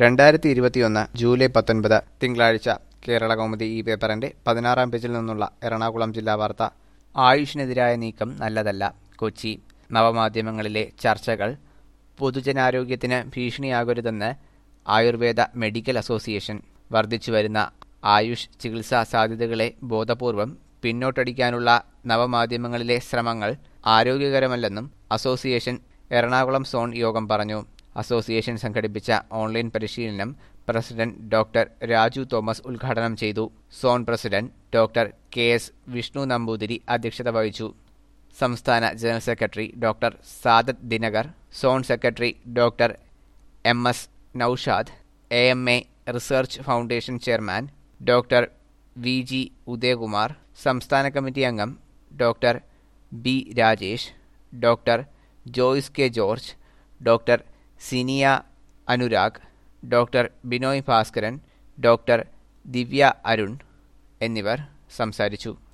രണ്ടായിരത്തി ഇരുപത്തിയൊന്ന് ജൂലൈ പത്തൊൻപത് തിങ്കളാഴ്ച കേരള കൗമുദി ഈ പേപ്പറിന്റെ പതിനാറാം പേജിൽ നിന്നുള്ള എറണാകുളം ജില്ലാ വാർത്ത ആയുഷിനെതിരായ നീക്കം നല്ലതല്ല കൊച്ചി നവമാധ്യമങ്ങളിലെ ചർച്ചകൾ പൊതുജനാരോഗ്യത്തിന് ഭീഷണിയാകരുതെന്ന് ആയുർവേദ മെഡിക്കൽ അസോസിയേഷൻ വർദ്ധിച്ചുവരുന്ന ആയുഷ് ചികിത്സാ സാധ്യതകളെ ബോധപൂർവം പിന്നോട്ടടിക്കാനുള്ള നവമാധ്യമങ്ങളിലെ ശ്രമങ്ങൾ ആരോഗ്യകരമല്ലെന്നും അസോസിയേഷൻ എറണാകുളം സോൺ യോഗം പറഞ്ഞു അസോസിയേഷൻ സംഘടിപ്പിച്ച ഓൺലൈൻ പരിശീലനം പ്രസിഡന്റ് ഡോക്ടർ രാജു തോമസ് ഉദ്ഘാടനം ചെയ്തു zone president doctor K S Vishnu Namboothiri അധ്യക്ഷത വഹിച്ചു സംസ്ഥാന general secretary doctor Sadath Dinakar zone secretary doctor M S Noushad A M A research foundation chairman doctor V G Udayakumar സംസ്ഥാന കമ്മിറ്റി അംഗം doctor B Rajesh doctor Joyce K George doctor Sinia Anurag doctor Binoy Bhaskaran doctor Divya Arun എന്നിവർ സംസാരിച്ചു